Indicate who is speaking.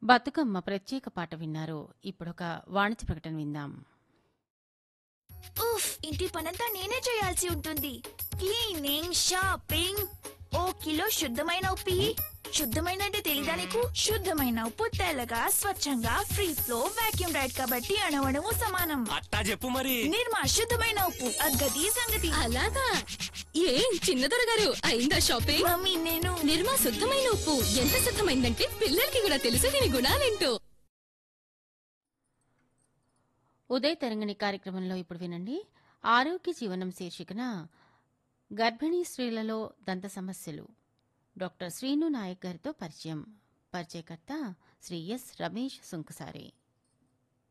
Speaker 1: బతుకమ్మ ప్రత్యేక పాట విన్నారు ఇప్పుడొక వాణిజ్య ప్రకటన విందాం
Speaker 2: ఉఫ్ ఇంటి పనంతా నేనే చేయాల్సి ఉంటుంది క్లీనింగ్ షాపింగ్ ఓ కిలో శుద్ధమైన ఉప్పి శుద్ధమైన అంటే తెలీదా నీకు శుద్ధమైన ఉప్పు తెల్లగా స్వచ్ఛంగా ఫ్రీ ఫ్లో వాక్యూమ్ రైడ్ కాబట్టి అణవణము సమానం
Speaker 3: అట్టా చెప్పు మరి
Speaker 2: నిర్మా శుద్ధమైన ఉప్పు అగ్గది సంగతి
Speaker 4: అలాగా ఏం చిన్నదొర గారు అయిందా షాపింగ్
Speaker 2: మమ్మీ నేను
Speaker 4: నిర్మా శుద్ధమైన ఉప్పు ఎంత శుద్ధమైందంటే పిల్లలకి కూడా తెలుసు దీని గుణాలేంటో
Speaker 1: ఉదయ్ తరంగిణి కార్యక్రమంలో ఇప్పుడు వినండి ఆరోగ్య జీవనం శీర్షికన గర్భిణీ స్త్రీలలో దంత సమస్యలు డాక్టర్ శ్రీను నాయక్ గారితో పరిచయం పరిచయకర్త శ్రీ ఎస్ రమేష్ సుంకసారి